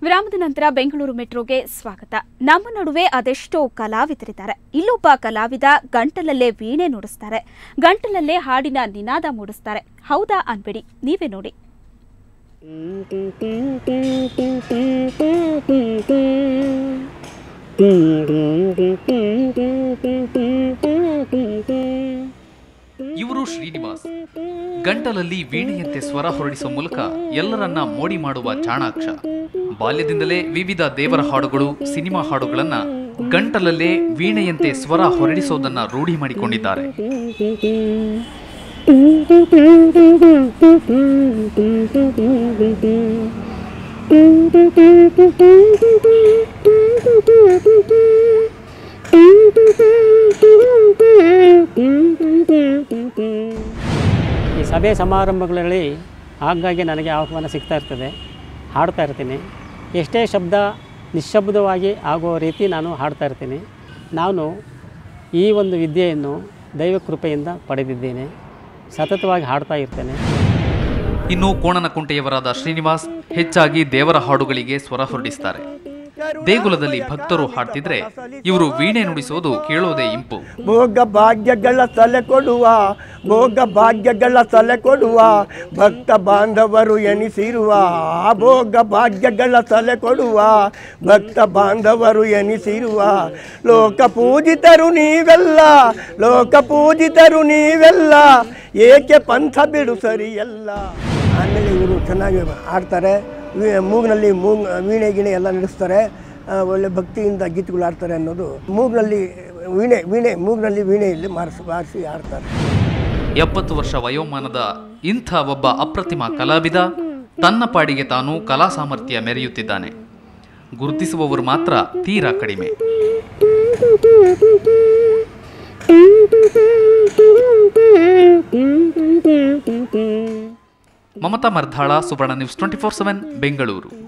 ವಿರಾಮದ ನಂತರ ಬೆಂಗಳೂರು ಮೆಟ್ರೋಗೆ ಸ್ವಾಗತ ನಮ್ಮ ನಡುವೆ ಅದೆಷ್ಟೋ ಕಲಾವಿದರಿದ್ದಾರೆ ಇಲ್ಲೊಬ್ಬ ಕಲಾವಿದ ಗಂಟಲಲ್ಲೇ ವೀಣೆ ನುಡಿಸ್ತಾರೆ ಗಂಟಲಲ್ಲೇ ಹಾಡಿನ ನಿನಾದ ಮೂಡಿಸ್ತಾರೆ ಹೌದಾ ಅನ್ಬೇಡಿ ನೀವೇ ನೋಡಿ ಇವರು ಶ್ರೀನಿವಾಸ್ ಗಂಟಲಲ್ಲಿ ವೀಣೆಯಂತೆ ಸ್ವರ ಹೊರಡಿಸುವ ಮೂಲಕ ಎಲ್ಲರನ್ನ ಮೋಡಿ ಮಾಡುವ ಚಾಣಾಕ್ಷ ಬಾಲ್ಯದಿಂದಲೇ ವಿವಿಧ ದೇವರ ಹಾಡುಗಳು ಸಿನಿಮಾ ಹಾಡುಗಳನ್ನ ಗಂಟಲಲ್ಲೇ ವೀಣೆಯಂತೆ ಸ್ವರ ಹೊರಡಿಸೋದನ್ನ ರೂಢಿ ಮಾಡಿಕೊಂಡಿದ್ದಾರೆ ಈ ಸಭೆ ಸಮಾರಂಭಗಳಲ್ಲಿ ಆಗಾಗ್ಗೆ ನನಗೆ ಆಹ್ವಾನ ಸಿಗ್ತಾ ಇರ್ತದೆ ಹಾಡ್ತಾ ಇರ್ತೀನಿ ಎಷ್ಟೇ ಶಬ್ದ ನಿಶ್ಶಬ್ದವಾಗಿ ಆಗುವ ರೀತಿ ನಾನು ಹಾಡ್ತಾ ಇರ್ತೀನಿ ನಾನು ಈ ಒಂದು ವಿದ್ಯೆಯನ್ನು ದೈವ ಕೃಪೆಯಿಂದ ಪಡೆದಿದ್ದೇನೆ ಸತತವಾಗಿ ಹಾಡ್ತಾ ಇರ್ತೇನೆ ಇನ್ನು ಕೋಣನಕುಂಟೆಯವರಾದ ಶ್ರೀನಿವಾಸ್ ಹೆಚ್ಚಾಗಿ ದೇವರ ಹಾಡುಗಳಿಗೆ ಸ್ವರ ಹೊರಡಿಸ್ತಾರೆ ದೇಗುಲದಲ್ಲಿ ಭಕ್ತರು ಹಾಡ್ತಿದ್ರೆ ಇವರು ವೀಣೆ ನುಡಿಸೋದು ಕೇಳೋದೇ ಇಂಪು ಭೋಗ ಭಾಗ್ಯಗಳ ತಲೆ ಕೊಡುವ ಭೋಗ ಭಾಗ್ಯಗಳ ತಲೆ ಕೊಡುವ ಭಕ್ತ ಬಾಂಧವರು ಎನಿಸಿರುವ ಆ ಭೋಗ ಭಾಗ್ಯಗಳ ತಲೆ ಕೊಡುವ ಭಕ್ತ ಬಾಂಧವರು ಎನಿಸಿರುವ ಲೋಕ ಪೂಜಿತರು ನೀವೆಲ್ಲ ಲೋಕ ಪೂಜಿತರು ನೀವೆಲ್ಲ ಏಕೆ ಪಂಥ ಬಿಡು ಸರಿಯಲ್ಲ ಆಮೇಲೆ ಇವರು ಚೆನ್ನಾಗಿ ಆಡ್ತಾರೆ ವಿ- ಮೂಗ್ನಲ್ಲಿ ಮೂಗ್ ವೀಣೆ ಗಿಣೆ ಎಲ್ಲ ನಡೆಸ್ತಾರೆ ಆ, ಒಳ್ಳೆ ಭಕ್ತಿಯಿಂದ ಗೀತೆಗಳು ಆಡ್ತಾರೆ ಅನ್ನೋದು ಮೂಗ್ನಲ್ಲಿ ವೀಣೆ ವೀಣೆ ಮೂಗ್ನಲ್ಲಿ ವೀಣೆಯಲ್ಲಿ ಮಾರಿಸಿ ಬಾರಿಸಿ ಆಡ್ತಾರೆ ಎಪ್ಪತ್ತು ವರ್ಷ ವಯೋಮಾನದ ಇಂಥ ಒಬ್ಬ ಅಪ್ರತಿಮ ಕಲಾವಿದ ತನ್ನ ಪಾಡಿಗೆ ತಾನು ಕಲಾ ಸಾಮರ್ಥ್ಯ ಮೆರೆಯುತ್ತಿದ್ದಾನೆ ಗುರುತಿಸುವವರು ಮಾತ್ರ ತೀರಾ ಕಡಿಮೆ Mamata Mardhala Suvarna news twenty four seven Bengaluru